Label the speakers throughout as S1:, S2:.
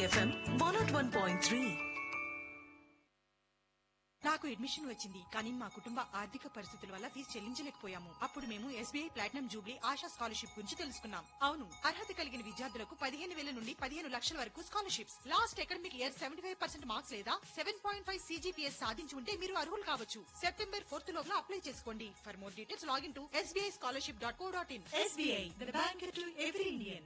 S1: FM one naught one point three
S2: నాకు admission వచ్చింది కానీ మా కుటుంబ ఆర్థిక పరిస్థితుల వల్ల ఫీజు చెల్లించలేకపోయాము అప్పుడు మేము SBI platinum jubilee Asha scholarship గురించి తెలుసుకున్నాం అవును అర్హత కలిగిన విద్యార్థులకు పదిహేను వేల నుండి పదిహేను లక్షల వరకు scholarships last academic year seventy five percent marks లేదా సెవెన్ పాయింట్ ఫైవ్ సీజీపీఎస్ సాధించి ఉంటే మీరు అర్హులు కావచ్చు సెప్టెంబర్ ఫోర్త్ లోపల అప్లై చేసుకోండి for more details login to SBI scholarship dot co dot in SBI the bank to every Indian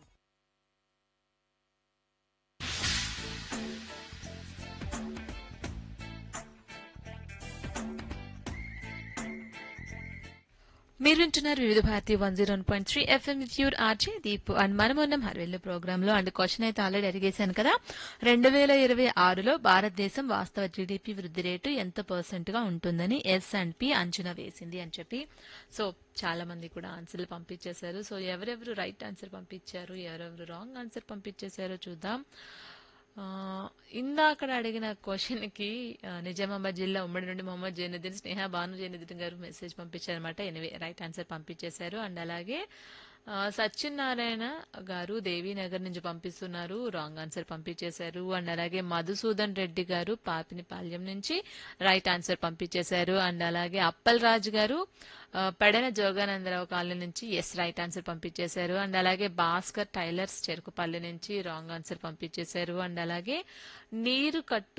S3: మీరు వింటున్నారు Vividh Bharati one zero point three FM your RJ Deep and మనం ఉన్నాం హర్వెల్లు ప్రోగ్రామ్ లో అండ్ క్వశ్చన్ అయితే already అడిగేశాను కదా రెండు వేల ఇరవై ఆరులో భారతదేశం వాస్తవ జీడిపి వృద్ధి రేటు ఎంత పర్సెంట్ గా ఉంటుందని ఎస్ అండ్ పి అంచనా వేసింది అని చెప్పి సో చాలా మంది కూడా ఆన్సర్లు పంపించేశారు సో ఎవరెవరు రైట్ ఆన్సర్ పంపించారు ఎవరెవరు రాంగ్ ఆన్సర్ పంపించేశారో చూద్దాం ఆ, ఇందాకడ అడిగిన క్వశ్చన్ కి ఆ, నిజామాబాద్ జిల్లా ఉమ్మడి నుండి మొహమ్మద్ జైనుద్దీన్ స్నేహ భాను జైనుద్దీన్ గారు మెసేజ్ పంపించారనమాట ఎనివే రైట్ ఆన్సర్ పంపించేశారు అండ్ అలాగే ఆ, సత్యనారాయణ గారు దేవీనగర్ నుంచి పంపిస్తున్నారు రాంగ్ ఆన్సర్ పంపించేశారు అండ్ అలాగే మధుసూదన్ రెడ్డి గారు పాపినిపాల్యం నుంచి రైట్ ఆన్సర్ పంపించేశారు అండ్ అలాగే అప్పల్ రాజు గారు ఆ, పెడన జోగానందరావు కాలనీ నుంచి ఎస్ రైట్ ఆన్సర్ పంపించేశారు అండ్ అలాగే భాస్కర్ టైలర్స్ చెరుకుపల్లి నుంచి రాంగ్ ఆన్సర్ పంపించేశారు అండ్ అలాగే నీరు కట్టు